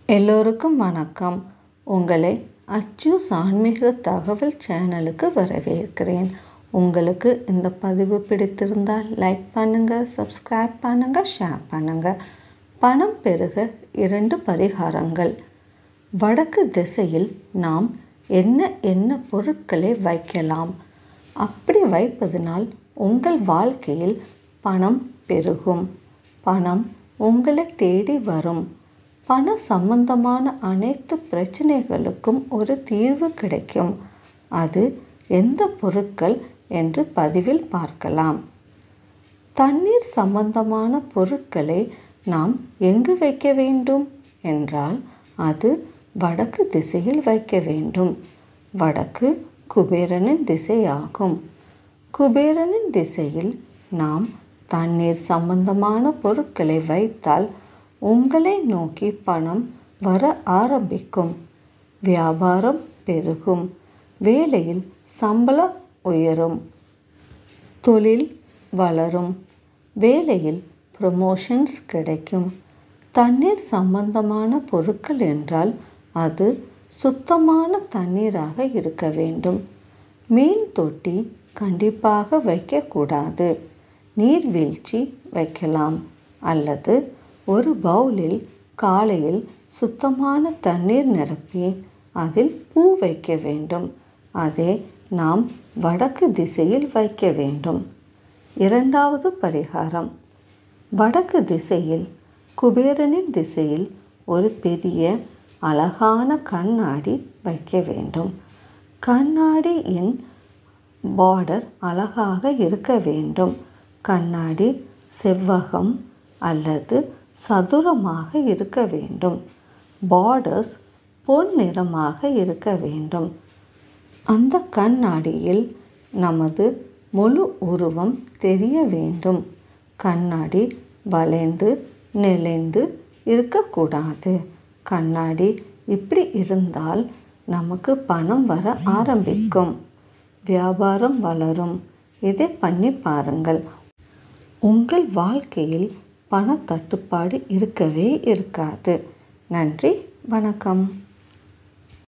எல்லோருக்கும் வணக்கம் உங்களை அச்சூஸ் ஆன்மீக தகவல் சேனலுக்கு வரவேற்கிறேன் உங்களுக்கு இந்த பதிவு பிடித்திருந்தால் லைக் பண்ணுங்கள் சப்ஸ்கிரைப் பண்ணுங்கள் ஷேர் பண்ணுங்கள் பணம் பெருக இரண்டு பரிகாரங்கள் வடக்கு திசையில் நாம் என்ன என்ன பொருட்களை வைக்கலாம் அப்படி வைப்பதனால் உங்கள் வாழ்க்கையில் பணம் பெருகும் பணம் உங்களை தேடி வரும் பண சம்பந்தமான அனைத்து பிரச்சனைகளுக்கும் ஒரு தீர்வு கிடைக்கும் அது எந்த பொருட்கள் என்று பதிவில் பார்க்கலாம் தண்ணீர் சம்பந்தமான பொருட்களை நாம் எங்கு வைக்க வேண்டும் என்றால் அது வடக்கு திசையில் வைக்க வேண்டும் வடக்கு குபேரனின் திசையாகும் குபேரனின் திசையில் நாம் தண்ணீர் சம்பந்தமான பொருட்களை வைத்தால் உங்களை நோக்கி பணம் வர ஆரம்பிக்கும் வியாபாரம் பெருகும் வேலையில் சம்பளம் உயரும் தொழில் வளரும் வேலையில் ப்ரமோஷன்ஸ் கிடைக்கும் தண்ணீர் சம்பந்தமான பொருட்கள் என்றால் அது சுத்தமான தண்ணீராக இருக்க வேண்டும் மீன் தொட்டி கண்டிப்பாக வைக்கக்கூடாது நீர்வீழ்ச்சி வைக்கலாம் அல்லது ஒரு பவுலில் காலையில் சுத்தமான தண்ணீர் நிரப்பி அதில் பூ வைக்க வேண்டும் அதை நாம் வடக்கு திசையில் வைக்க வேண்டும் இரண்டாவது பரிகாரம் வடக்கு திசையில் குபேரனின் திசையில் ஒரு பெரிய அழகான கண்ணாடி வைக்க வேண்டும் கண்ணாடியின் பார்டர் அழகாக இருக்க வேண்டும் கண்ணாடி செவ்வகம் அல்லது சதுரமாக இருக்க வேண்டும் பார்டர்ஸ் பொன் நிறமாக இருக்க வேண்டும் அந்த கண்ணாடியில் நமது முழு உருவம் தெரிய வேண்டும் கண்ணாடி வளைந்து நெளிந்து இருக்கக்கூடாது கண்ணாடி இப்படி இருந்தால் நமக்கு பணம் வர ஆரம்பிக்கும் வியாபாரம் வளரும் இதை பண்ணி பாருங்கள் உங்கள் வாழ்க்கையில் பணத்தட்டுப்பாடு இருக்கவே இருக்காது நன்றி வணக்கம்